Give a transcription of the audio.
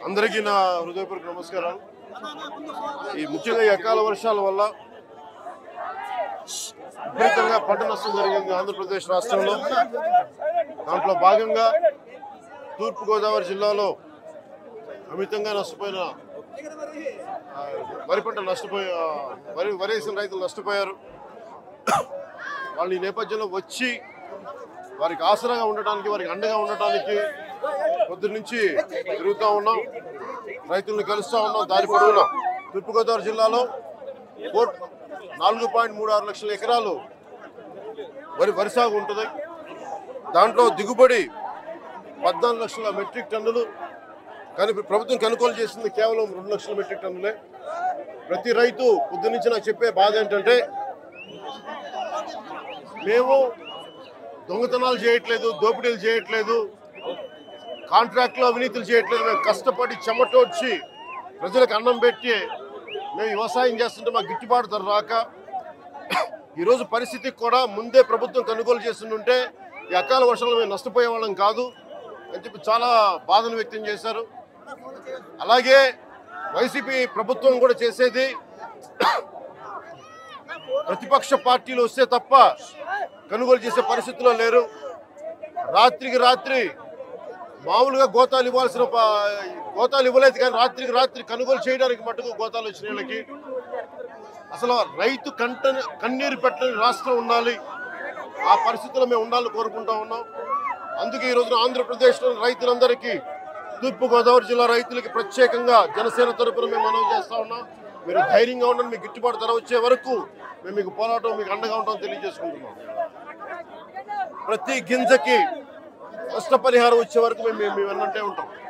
అందరికీ నా హృదయపూర్వక నమస్కారాలు ఈ ముఖ్యంగా ఈ అకాల వర్షాల వల్ల విపరీతంగా పంట నష్టం జరిగింది ఆంధ్రప్రదేశ్ రాష్ట్రంలో దాంట్లో భాగంగా తూర్పుగోదావరి జిల్లాలో అమితంగా నష్టపోయిన ఆ, వరి పంట నష్టపోయి ఆ, వరి వరి వేసిన రైతులు నష్టపోయారు వాళ్ళు ఈ నేపథ్యంలో వచ్చి వారికి ఆసరాగా ఉండటానికి వారికి అండగా ఉండటానికి పొద్దున్న నుంచి తిరుగుతూ ఉన్నాం రైతులను కలుస్తూ ఉన్నాం దారి పొడవునా తూర్పుగోదావరి జిల్లాలో కోట్ నాలుగు పాయింట్ మూడు ఆరు లక్షల ఎకరాలు వరి వరి సాగు ఉంటుంది దాంట్లో దిగుబడి పద్నాలుగు లక్షల మెట్రిక్ టన్నులు కానీ ఇప్పుడు ప్రభుత్వం కొనుగోలు చేసింది కేవలం రెండు లక్షల మెట్రిక్ టన్నులే ప్రతి రైతు పొద్దు నుంచి నాకు చెప్పే బాధ ఏంటంటే మేము దొంగతనాలు చేయట్లేదు దోపిడీలు చేయట్లేదు కాంట్రాక్ట్లో అవినీతులు చేయట్లేదు మేము కష్టపడి చెమటోడ్చి ప్రజలకు అన్నం పెట్టి మేము వ్యవసాయం చేస్తుంటే మాకు గిట్టుబాటు ధర రాక ఈరోజు పరిస్థితికి కూడా ముందే ప్రభుత్వం కొనుగోలు చేస్తుంటే ఈ అకాల వర్షాలు మేము నష్టపోయే వాళ్ళం కాదు అని చెప్పి చాలా బాధను వ్యక్తం చేశారు అలాగే వైసీపీ ప్రభుత్వం కూడా చేసేది ప్రతిపక్ష పార్టీలు వస్తే తప్ప కొనుగోలు చేసే పరిస్థితిలో లేరు రాత్రికి రాత్రి మామూలుగా గోతాలు ఇవ్వాల్సిన ప- గోతాలు ఇవ్వలేదు కానీ రాత్రికి రాత్రి కొనుగోలు చేయడానికి మటుకు గోతాలు వచ్చిన వీళ్ళకి అసలు రైతు కంట కన్నీరు పెట్టని రాష్ట్రం ఉండాలి ఆ పరిస్థితుల్లో మేము ఉండాలని కోరుకుంటా ఉన్నాం అందుకే ఈ రోజున ఆంధ్రప్రదేశ్లో రైతులందరికీ తూర్పు గోదావరి జిల్లా రైతులకి ప్రత్యేకంగా జనసేన తరపున మేము మనవి చేస్తా ఉన్నాం మీరు ధైర్యంగా ఉండండి మీకు గిట్టుబాటు ధర వచ్చే వరకు మేము మీకు పోరాటం మీకు అండగా ఉంటాం తెలియజేసుకుంటున్నాం ప్రతి గింజకి నష్టపరిహారం వచ్చే వరకు మేము మేము వెన్నంటే ఉంటాం